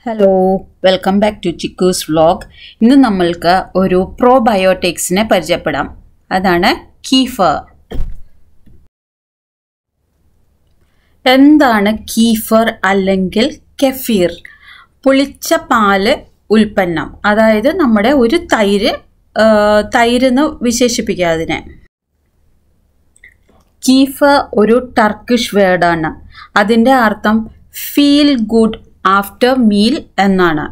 Hello welcome back to Chikku's vlog ഇന്ന് നമ്മൾക്ക് ഒരു പ്രോബയോട്ടിക്സിനെ പരിചയപ്പെടാം അതാണ് കീഫർ എന്താണ് കീഫർ അല്ലെങ്കിൽ കെഫീർ പുളിച്ച പാല് ഉൽപ്പന്നം അതായത് നമ്മുടെ ഒരു തൈര് ആ, തൈര് എന്ന് വിശേഷിപ്പിക്കുക അതിനെ കീഫ ഒരു ടർക്കിഷ് വേർഡാണ് അതിൻ്റെ അർത്ഥം ഫീൽ ഗുഡ് ആഫ്റ്റർ മീൽ എന്നാണ്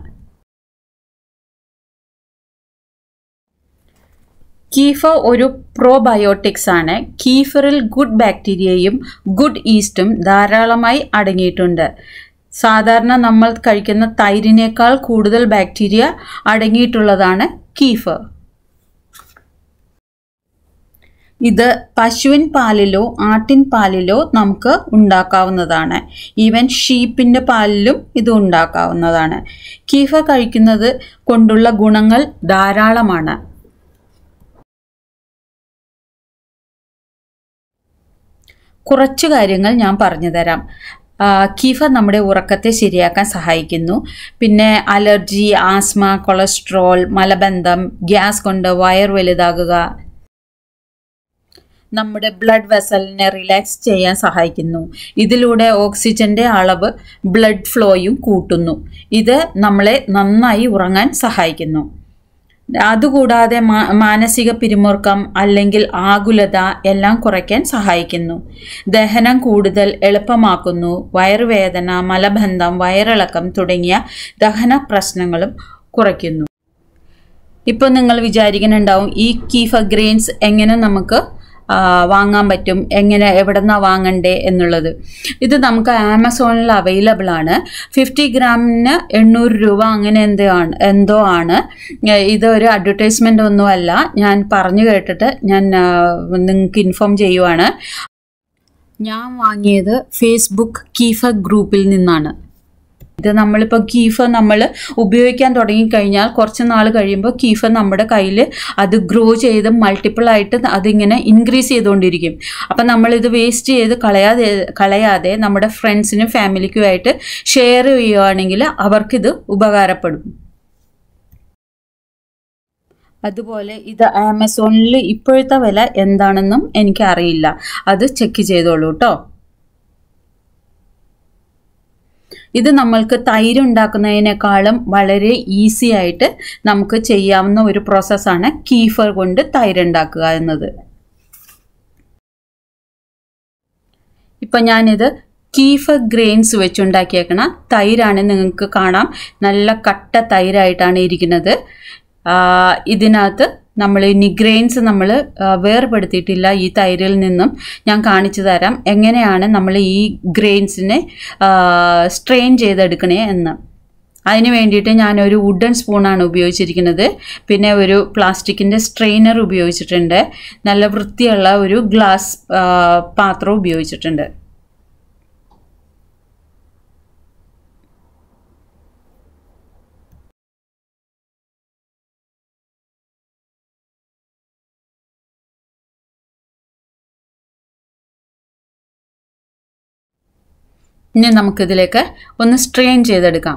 കീഫ ഒരു പ്രോബയോട്ടിക്സ് ആണ് കീഫറിൽ ഗുഡ് ബാക്ടീരിയയും ഗുഡ് ഈസ്റ്റും ധാരാളമായി അടങ്ങിയിട്ടുണ്ട് സാധാരണ നമ്മൾ കഴിക്കുന്ന തൈരിനേക്കാൾ കൂടുതൽ ബാക്ടീരിയ അടങ്ങിയിട്ടുള്ളതാണ് കീഫർ ഇത് പശുവിൻ പാലിലോ ആട്ടിൻ പാലിലോ നമുക്ക് ഉണ്ടാക്കാവുന്നതാണ് ഈവൻ ഷീപ്പിൻ്റെ പാലിലും ഇത് ഉണ്ടാക്കാവുന്നതാണ് കീഫ കഴിക്കുന്നത് കൊണ്ടുള്ള ഗുണങ്ങൾ ധാരാളമാണ് കുറച്ച് കാര്യങ്ങൾ ഞാൻ പറഞ്ഞു തരാം ആ, കീഫ നമ്മുടെ ഉറക്കത്തെ ശരിയാക്കാൻ സഹായിക്കുന്നു പിന്നെ അലർജി ആസ്മ കൊളസ്ട്രോൾ മലബന്ധം ഗ്യാസ് കൊണ്ട് വയർ വലുതാകുക നമ്മുടെ ബ്ലഡ് വെസലിനെ റിലാക്സ് ചെയ്യാൻ സഹായിക്കുന്നു ഇതിലൂടെ ഓക്സിജന്റെ അളവ് ബ്ലഡ് ഫ്ലോയും കൂട്ടുന്നു ഇത് നമ്മളെ നന്നായി ഉറങ്ങാൻ സഹായിക്കുന്നു അതുകൂടാതെ മാ- മാനസിക പിരിമുറുക്കം അല്ലെങ്കിൽ ആകുലത എല്ലാം കുറയ്ക്കാൻ സഹായിക്കുന്നു ദഹനം കൂടുതൽ എളുപ്പമാക്കുന്നു വയറുവേദന മലബന്ധം വയറിളക്കം തുടങ്ങിയ ദഹന പ്രശ്നങ്ങളും കുറയ്ക്കുന്നു ഇപ്പോൾ നിങ്ങൾ വിചാരിക്കുന്നുണ്ടാവും ഈ കീഫ ഗ്രെയിൻസ് എങ്ങനെ നമുക്ക് ആ, വാങ്ങാൻ പറ്റും എങ്ങനെ എവിടെ നിന്നാണ് വാങ്ങണ്ടേ എന്നുള്ളത് ഇത് നമുക്ക് ആമസോണിൽ അവൈലബിൾ ആണ് ഫിഫ്റ്റി ഗ്രാമിന് എണ്ണൂറ് രൂപ അങ്ങനെ എന്തോ ആണ് എന്തോ ആണ് ഏ, ഇത് ഒരു അഡ്വർടൈസ്മെൻ്റ് ഒന്നുമല്ല ഞാൻ പറഞ്ഞു കേട്ടിട്ട് ഞാൻ നിങ്ങൾക്ക് ഇൻഫോം ചെയ്യുവാണ് ഞാൻ വാങ്ങിയത് ഫേസ്ബുക്ക് കീഫ ഗ്രൂപ്പിൽ നിന്നാണ് ഇത് നമ്മളിപ്പോൾ കീഫ നമ്മൾ ഉപയോഗിക്കാൻ തുടങ്ങിക്കഴിഞ്ഞാൽ കുറച്ച് നാൾ കഴിയുമ്പോൾ കീഫ നമ്മുടെ കയ്യിൽ അത് ഗ്രോ ചെയ്ത് മൾട്ടിപ്പിൾ ആയിട്ട് അതിങ്ങനെ ഇൻക്രീസ് ചെയ്തുകൊണ്ടിരിക്കും അപ്പം നമ്മളിത് വേസ്റ്റ് ചെയ്ത് കളയാതെ കളയാതെ നമ്മുടെ ഫ്രണ്ട്സിനും ഫാമിലിക്കുമായിട്ട് ഷെയർ ചെയ്യുകയാണെങ്കിൽ അവർക്കിത് ഉപകാരപ്പെടും അതുപോലെ ഇത് ആമസോണിൽ ഇപ്പോഴത്തെ വില എന്താണെന്നും എനിക്കറിയില്ല അത് ചെക്ക് ചെയ്തോളൂ കേട്ടോ ഇത് നമ്മൾക്ക് തൈര് ഉണ്ടാക്കുന്നതിനേക്കാളും വളരെ ഈസി ആയിട്ട് നമുക്ക് ചെയ്യാവുന്ന ഒരു പ്രോസസ്സാണ് കീഫർ കൊണ്ട് തൈര് ഉണ്ടാക്കുക എന്നത് ഇപ്പം ഞാനിത് കീഫർ ഗ്രെയിൻസ് വെച്ചുണ്ടാക്കിയേക്കണ തൈരാണ് നിങ്ങൾക്ക് കാണാം നല്ല കട്ട തൈരായിട്ടാണ് ഇരിക്കുന്നത് ആ, ഇതിനകത്ത് നമ്മൾ നിഗ്രെയിൻസ് നമ്മൾ വേർപെടുത്തിയിട്ടില്ല ഈ തൈരിൽ നിന്നും ഞാൻ കാണിച്ചു തരാം എങ്ങനെയാണ് നമ്മൾ ഈ ഗ്രെയിൻസിനെ സ്ട്രെയിൻ ചെയ്തെടുക്കണേ എന്ന് അതിന് വേണ്ടിയിട്ട് ഞാനൊരു വുഡൻ സ്പൂണാണ് ഉപയോഗിച്ചിരിക്കുന്നത് പിന്നെ ഒരു പ്ലാസ്റ്റിക്കിൻ്റെ സ്ട്രെയിനർ ഉപയോഗിച്ചിട്ടുണ്ട് നല്ല വൃത്തിയുള്ള ഒരു ഗ്ലാസ് ആ, പാത്രം ഉപയോഗിച്ചിട്ടുണ്ട് ഇനി നമുക്കിതിലേക്ക് ഒന്ന് സ്ട്രെയിൻ ചെയ്തെടുക്കാം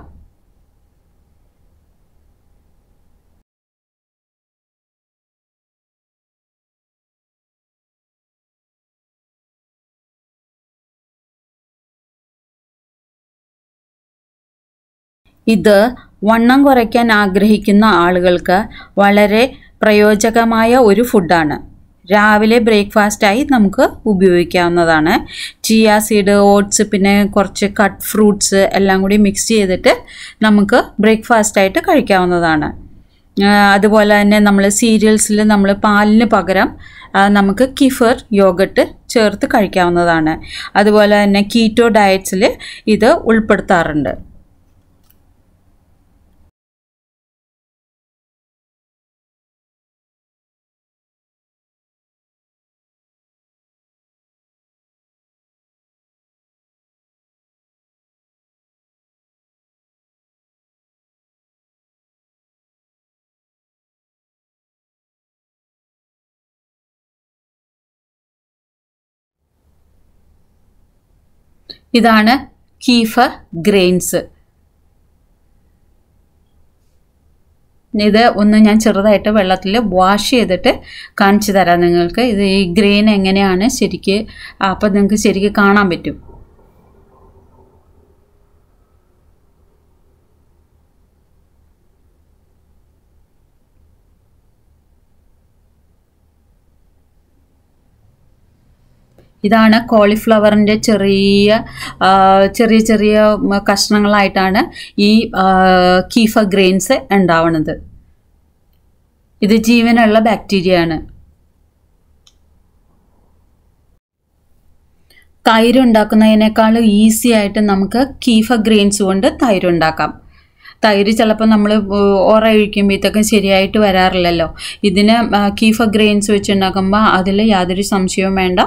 ഇത് വണ്ണം കുറയ്ക്കാൻ ആഗ്രഹിക്കുന്ന ആളുകൾക്ക് വളരെ പ്രയോജകമായ ഒരു ഫുഡാണ് രാവിലെ ബ്രേക്ക്ഫാസ്റ്റായി നമുക്ക് ഉപയോഗിക്കാവുന്നതാണ് ചിയ സീഡ് ഓട്സ് പിന്നെ കുറച്ച് കട്ട് ഫ്രൂട്ട്സ് എല്ലാം കൂടി മിക്സ് ചെയ്തിട്ട് നമുക്ക് ബ്രേക്ക്ഫാസ്റ്റായിട്ട് കഴിക്കാവുന്നതാണ് ആ, അതുപോലെ തന്നെ നമ്മൾ സീരിയൽസിൽ നമ്മൾ പാലിന് പകരം ആ, നമുക്ക് കിഫർ യോഗട്ട് ചേർത്ത് കഴിക്കാവുന്നതാണ് അതുപോലെ തന്നെ കീറ്റോ ഡയറ്റ്സിൽ ഇത് ഉൾപ്പെടുത്താറുണ്ട് ഇതാണ് കീഫർ ഗ്രെയിൻസ് ഇത് ഒന്ന് ഞാൻ ചെറുതായിട്ട് വെള്ളത്തിൽ വാഷ് ചെയ്തിട്ട് കാണിച്ചു തരാം നിങ്ങൾക്ക് ഇത് ഈ ഗ്രെയിൻ എങ്ങനെയാണ് ശരിക്ക് അപ്പം നിങ്ങൾക്ക് ശരിക്ക് കാണാൻ പറ്റും ഇതാണ് കോളിഫ്ലവറിൻ്റെ ചെറിയ ആ, ചെറിയ ചെറിയ ഉം, കഷ്ണങ്ങളായിട്ടാണ് ഈ ആ, കീഫ ഗ്രെയിൻസ് ഉണ്ടാവുന്നത് ഇത് ജീവനുള്ള ബാക്ടീരിയ ആണ് തൈര് ഉണ്ടാക്കുന്നതിനേക്കാളും ഈസി ആയിട്ട് നമുക്ക് കീഫ ഗ്രെയിൻസ് കൊണ്ട് തൈര് ഉണ്ടാക്കാം തൈര് ചിലപ്പോൾ നമ്മൾ ഓറ ഒഴിക്കുമ്പോഴത്തേക്കും ശരിയായിട്ട് വരാറില്ലല്ലോ ഇതിന് ആ, കീഫ ഗ്രെയിൻസ് വെച്ചുണ്ടാക്കുമ്പോൾ അതിൽ യാതൊരു സംശയവും വേണ്ട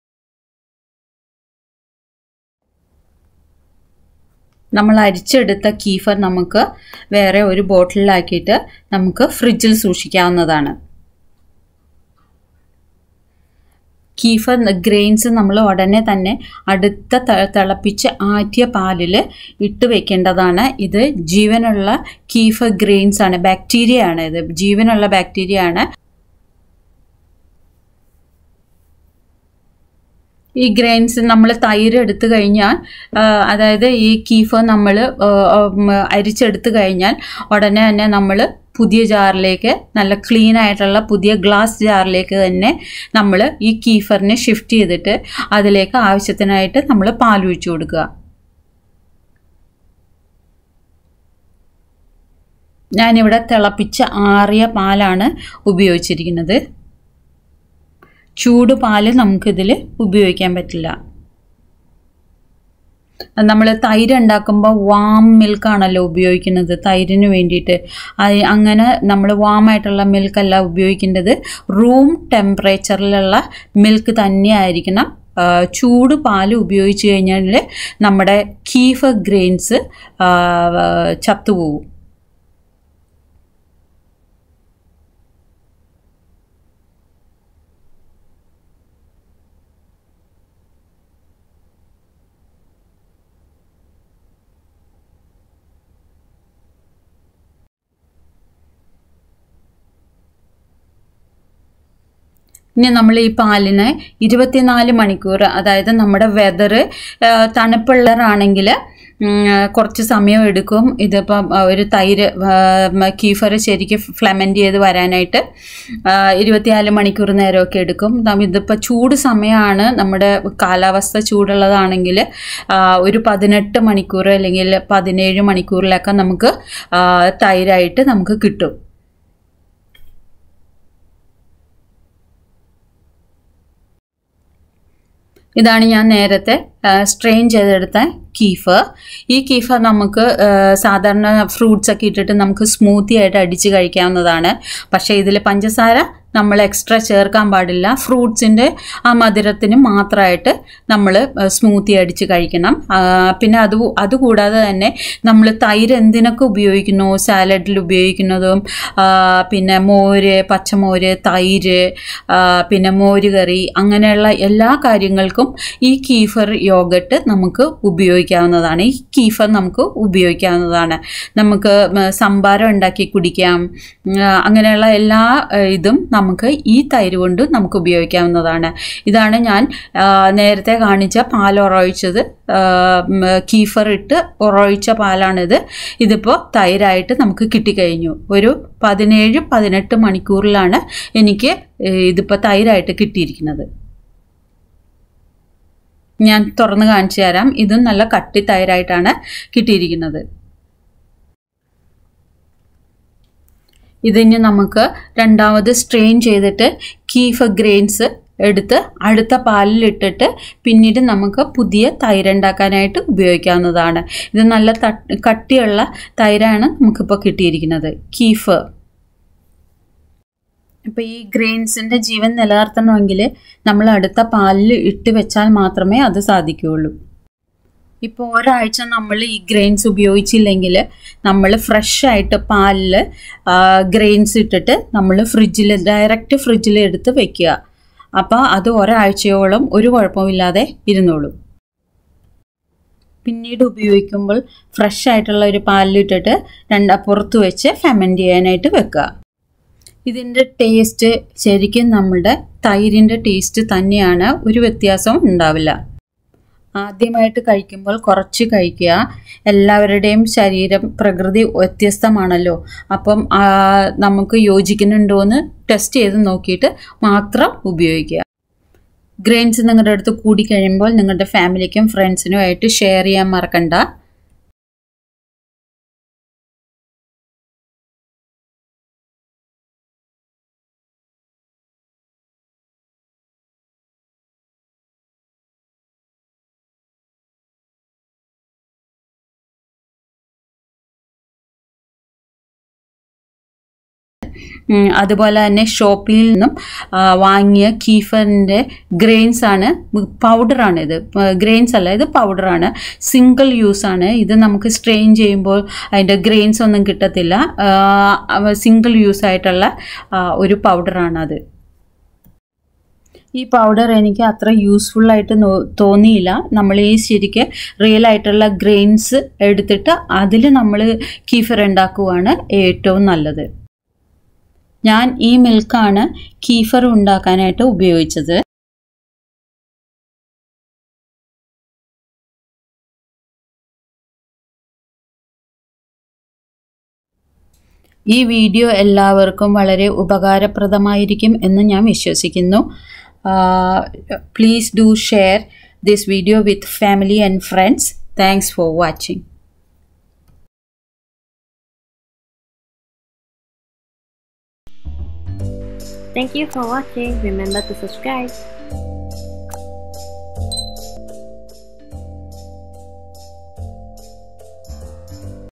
നമ്മൾ അരിച്ചെടുത്ത കീഫർ നമുക്ക് വേറെ ഒരു ബോട്ടിലാക്കിയിട്ട് നമുക്ക് ഫ്രിഡ്ജിൽ സൂക്ഷിക്കാവുന്നതാണ് കീഫർ ഗ്രെയിൻസ് നമ്മൾ ഉടനെ തന്നെ അടുത്ത ത- തിളപ്പിച്ച് ആറ്റിയ പാലിൽ ഇട്ട് വെക്കേണ്ടതാണ് ഇത് ജീവനുള്ള കീഫർ ഗ്രെയിൻസ് ആണ് ബാക്ടീരിയ ആണ് ഇത് ജീവനുള്ള ബാക്ടീരിയ ആണ് ഈ ഗ്രെയിൻസ് നമ്മൾ തൈര് എടുത്തു കഴിഞ്ഞാൽ ആ, അതായത് ഈ കീഫ നമ്മൾ അരിച്ചെടുത്തു കഴിഞ്ഞാൽ ഉടനെ തന്നെ നമ്മൾ പുതിയ ജാറിലേക്ക് നല്ല ക്ലീൻ ആയിട്ടുള്ള പുതിയ ഗ്ലാസ് ജാറിലേക്ക് തന്നെ നമ്മൾ ഈ കീഫറിനെ ഷിഫ്റ്റ് ചെയ്തിട്ട് അതിലേക്ക് ആവശ്യത്തിനായിട്ട് നമ്മൾ പാലൊഴിച്ചു കൊടുക്കുക ഞാനിവിടെ തിളപ്പിച്ച ആറിയ പാലാണ് ഉപയോഗിച്ചിരിക്കുന്നത് ചൂട് പാല് നമുക്കിതിൽ ഉപയോഗിക്കാൻ പറ്റില്ല നമ്മൾ തൈര് ഉണ്ടാക്കുമ്പോൾ വാം മിൽക്കാണല്ലോ ഉപയോഗിക്കുന്നത് തൈരിന് വേണ്ടിയിട്ട് അത് അങ്ങനെ നമ്മൾ വാമായിട്ടുള്ള മിൽക്കല്ല ഉപയോഗിക്കേണ്ടത് റൂം ടെമ്പറേച്ചറിലുള്ള മിൽക്ക് തന്നെയായിരിക്കണം ആ, ചൂട് പാല് ഉപയോഗിച്ച് കഴിഞ്ഞാൽ നമ്മുടെ കീഫ ഗ്രെയിൻസ് ചത്തുപോകും ഇനി നമ്മൾ ഈ പാലിനെ ഇരുപത്തിനാല് മണിക്കൂർ അതായത് നമ്മുടെ വെതർ തണുപ്പുള്ളതാണെങ്കിൽ കുറച്ച് സമയം എടുക്കും ഇതിപ്പം ആ, ഒരു തൈര് കീഫർ ശരിക്കും ഫ്ലമൻറ്റ് ചെയ്ത് വരാനായിട്ട് ആ, ഇരുപത്തിനാല് മണിക്കൂർ നേരമൊക്കെ എടുക്കും നം- ഇതിപ്പോൾ ചൂട് സമയമാണ് നമ്മുടെ കാലാവസ്ഥ ചൂടുള്ളതാണെങ്കിൽ ആ, ഒരു പതിനെട്ട് മണിക്കൂർ അല്ലെങ്കിൽ പതിനേഴ് മണിക്കൂറിലൊക്കെ നമുക്ക് ആ, തൈരായിട്ട് നമുക്ക് കിട്ടും ഇതാണ് ഞാൻ നേരത്തെ സ്ട്രെയിൻ ചെയ്തെടുത്ത കീഫർ ഈ കീഫർ നമുക്ക് ആ, സാധാരണ ഫ്രൂട്ട്സ് ഒക്കെ ഇട്ടിട്ട് നമുക്ക് സ്മൂത്തി ആയിട്ട് അടിച്ച് കഴിക്കാവുന്നതാണ് പക്ഷേ ഇതിൽ പഞ്ചസാര നമ്മൾ എക്സ്ട്രാ ചേർക്കാൻ പാടില്ല ഫ്രൂട്ട്സിൻ്റെ ആ മധുരത്തിന് മാത്രമായിട്ട് നമ്മൾ സ്മൂത്തി അടിച്ച് കഴിക്കണം ആ, പിന്നെ അത് അതുകൂടാതെ തന്നെ നമ്മൾ തൈര് എന്തിനൊക്കെ ഉപയോഗിക്കുന്നു സാലഡിൽ ഉപയോഗിക്കുന്നതും ആ, പിന്നെ മോര് പച്ചമോര് തൈര് ആ, പിന്നെ മോര് കറി അങ്ങനെയുള്ള എല്ലാ കാര്യങ്ങൾക്കും ഈ കീഫർ യോഗട്ട് നമുക്ക് ഉപയോഗിക്കാവുന്നതാണ് ഈ കീഫർ നമുക്ക് ഉപയോഗിക്കാവുന്നതാണ് നമുക്ക് ഉം, സംഭാരം ഉണ്ടാക്കി കുടിക്കാം ഉം, അങ്ങനെയുള്ള എല്ലാ ഏഹ്, ഇതും നമുക്ക് ഈ തൈര് കൊണ്ട് നമുക്ക് ഉപയോഗിക്കാവുന്നതാണ് ഇതാണ് ഞാൻ ആ, നേരത്തെ കാണിച്ച പാൽ ഉറയിച്ചത് ആ, ഉം, കീഫർ ഇട്ട് ഉറയിച്ച പാലാണിത് ഇതിപ്പോൾ തൈരായിട്ട് നമുക്ക് കിട്ടിക്കഴിഞ്ഞു ഒരു പതിനേഴ് പതിനെട്ട് മണിക്കൂറിലാണ് എനിക്ക് ഏഹ്, ഇതിപ്പോൾ തൈരായിട്ട് കിട്ടിയിരിക്കുന്നത് ഞാൻ തുറന്ന് കാണിച്ചു തരാം ഇതും നല്ല കട്ടി തൈരായിട്ടാണ് കിട്ടിയിരിക്കുന്നത് ഇതിന് നമുക്ക് രണ്ടാമത് സ്ട്രെയിൻ ചെയ്തിട്ട് കീഫ ഗ്രെയിൻസ് എടുത്ത് അടുത്ത പാലിലിട്ടിട്ട് പിന്നീട് നമുക്ക് പുതിയ തൈര് ഉണ്ടാക്കാനായിട്ട് ഉപയോഗിക്കാവുന്നതാണ് ഇത് നല്ല തട്ട് കട്ടിയുള്ള തൈരാണ് നമുക്കിപ്പോൾ കിട്ടിയിരിക്കുന്നത് കീഫ് ഇപ്പോൾ ഈ ഗ്രെയിൻസിൻ്റെ ജീവൻ നിലനിർത്തണമെങ്കിൽ നമ്മൾ അടുത്ത പാലിൽ ഇട്ട് വെച്ചാൽ മാത്രമേ അത് സാധിക്കുകയുള്ളൂ ഇപ്പോൾ ഒരാഴ്ച നമ്മൾ ഈ ഗ്രെയിൻസ് ഉപയോഗിച്ചില്ലെങ്കിൽ നമ്മൾ ഫ്രഷ് ആയിട്ട് പാലിൽ ഗ്രെയിൻസ് ഇട്ടിട്ട് നമ്മൾ ഫ്രിഡ്ജിൽ ഡയറക്റ്റ് ഫ്രിഡ്ജിൽ എടുത്ത് വെക്കുക അപ്പോൾ അത് ഒരാഴ്ചയോളം ഒരു കുഴപ്പമില്ലാതെ ഇരുന്നോളും പിന്നീട് ഉപയോഗിക്കുമ്പോൾ ഫ്രഷ് ആയിട്ടുള്ള ഒരു പാലിലിട്ടിട്ട് രണ്ട് പുറത്ത് വെച്ച് ഫെമൻറ്റ് ചെയ്യാനായിട്ട് വെക്കുക ഇതിൻ്റെ ടേസ്റ്റ് ശരിക്കും നമ്മുടെ തൈരിൻ്റെ ടേസ്റ്റ് തന്നെയാണ് ഒരു വ്യത്യാസവും ഉണ്ടാവില്ല ആദ്യമായിട്ട് കഴിക്കുമ്പോൾ കുറച്ച് കഴിക്കുക എല്ലാവരുടെയും ശരീരം പ്രകൃതി വ്യത്യസ്തമാണല്ലോ അപ്പം ആ, നമുക്ക് യോജിക്കുന്നുണ്ടോ എന്ന് ടെസ്റ്റ് ചെയ്ത് നോക്കിയിട്ട് മാത്രം ഉപയോഗിക്കുക ഗ്രെയിൻസ് നിങ്ങളുടെ അടുത്ത് കൂടി കഴിയുമ്പോൾ നിങ്ങളുടെ ഫാമിലിക്കും ഫ്രണ്ട്സിനും ആയിട്ട് ഷെയർ ചെയ്യാൻ മറക്കണ്ട ഉം, അതുപോലെ തന്നെ ഷോപ്പിൽ നിന്നും ആ, വാങ്ങിയ കീഫറിൻ്റെ ഗ്രെയിൻസ് ആണ് പൗഡറാണ് ഇത് ഗ്രെയിൻസ് അല്ല ഇത് പൗഡറാണ് സിംഗിൾ യൂസ് ആണ് ഇത് നമുക്ക് സ്ട്രെയിൻ ചെയ്യുമ്പോൾ അതിൻ്റെ ഗ്രെയിൻസ് ഒന്നും കിട്ടത്തില്ല സിംഗിൾ യൂസ് ആയിട്ടുള്ള ആ, ഒരു പൗഡറാണ് അത് ഈ പൗഡർ എനിക്ക് അത്ര യൂസ്ഫുൾ ആയിട്ട് നോ- തോന്നിയില്ല നമ്മൾ ഈ ശരിക്ക് റിയൽ ആയിട്ടുള്ള ഗ്രെയിൻസ് എടുത്തിട്ട് അതിൽ നമ്മൾ കീഫർ ഉണ്ടാക്കുവാണ് ഏറ്റവും നല്ലത് ഞാൻ ഈ മിൽക്കാണ് കീഫർ ഉണ്ടാക്കാനായിട്ട് ഉപയോഗിച്ചത് ഈ വീഡിയോ എല്ലാവർക്കും വളരെ ഉപകാരപ്രദമായിരിക്കും എന്ന് ഞാൻ വിശ്വസിക്കുന്നു please do share this video with family and friends thanks for watching Thank you for watching. Remember to subscribe.